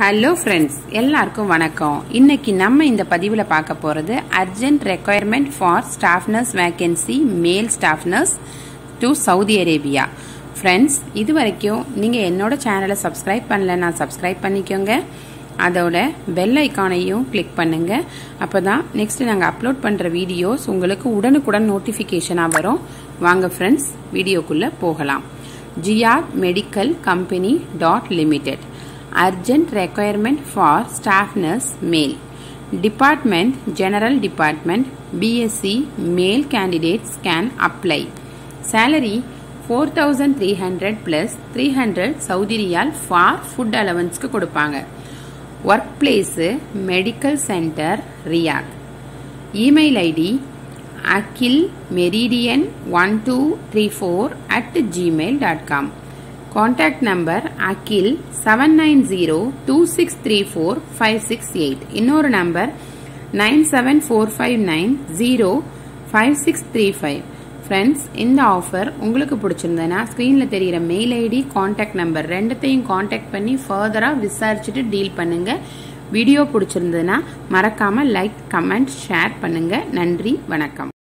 hello friends எல்லாருக்கும் வணக்கம் இன்னைக்கு நம்ம இந்த பதிவில் பார்க்க போகிறது urgent requirement for staff nurse vacancy மேல் staff nurse to Saudi Arabia friends இது வரைக்கும் நீங்கள் என்னோட சேனலை சப்ஸ்கிரைப் பண்ணலன்னா சப்ஸ்கிரைப் பண்ணிக்கோங்க அதோட பெல் ஐக்கானையும் கிளிக் பண்ணுங்க அப்போ தான் நெக்ஸ்ட் நாங்கள் அப்லோட் பண்ணுற வீடியோஸ் உங்களுக்கு உடனுக்குடன் நோட்டிஃபிகேஷனாக வரும் வாங்க ஃப்ரெண்ட்ஸ் வீடியோக்குள்ளே போகலாம் Ziyad medical company dot limited urgent requirement for staff nurse male department general department bsc male candidates can apply salary 4300 plus 300 Saudi riyal for food அலவன்ஸ்க்கு கொடுப்பாங்க work place medical centre Riyadh email ID Akhil meridian one two three four at Gmail dot com contact number Akhil seven nine zero two six three four five six eight இன்னொரு number nine seven four five nine zero five six three five friends இந்த offer உங்களுக்கு பிடிச்சிருந்ததுன்னா ஸ்க்ரீனில் தெரிகிற mail ID contact number ரெண்டுத்தையும் contact பண்ணி ஃபர்தராக விசாரிச்சுட்டு டீல் பண்ணுங்க வீடியோ பிடிச்சிருந்ததுன்னா மறக்காமல் லைக் கமெண்ட் ஷேர் பண்ணுங்க நன்றி வணக்கம்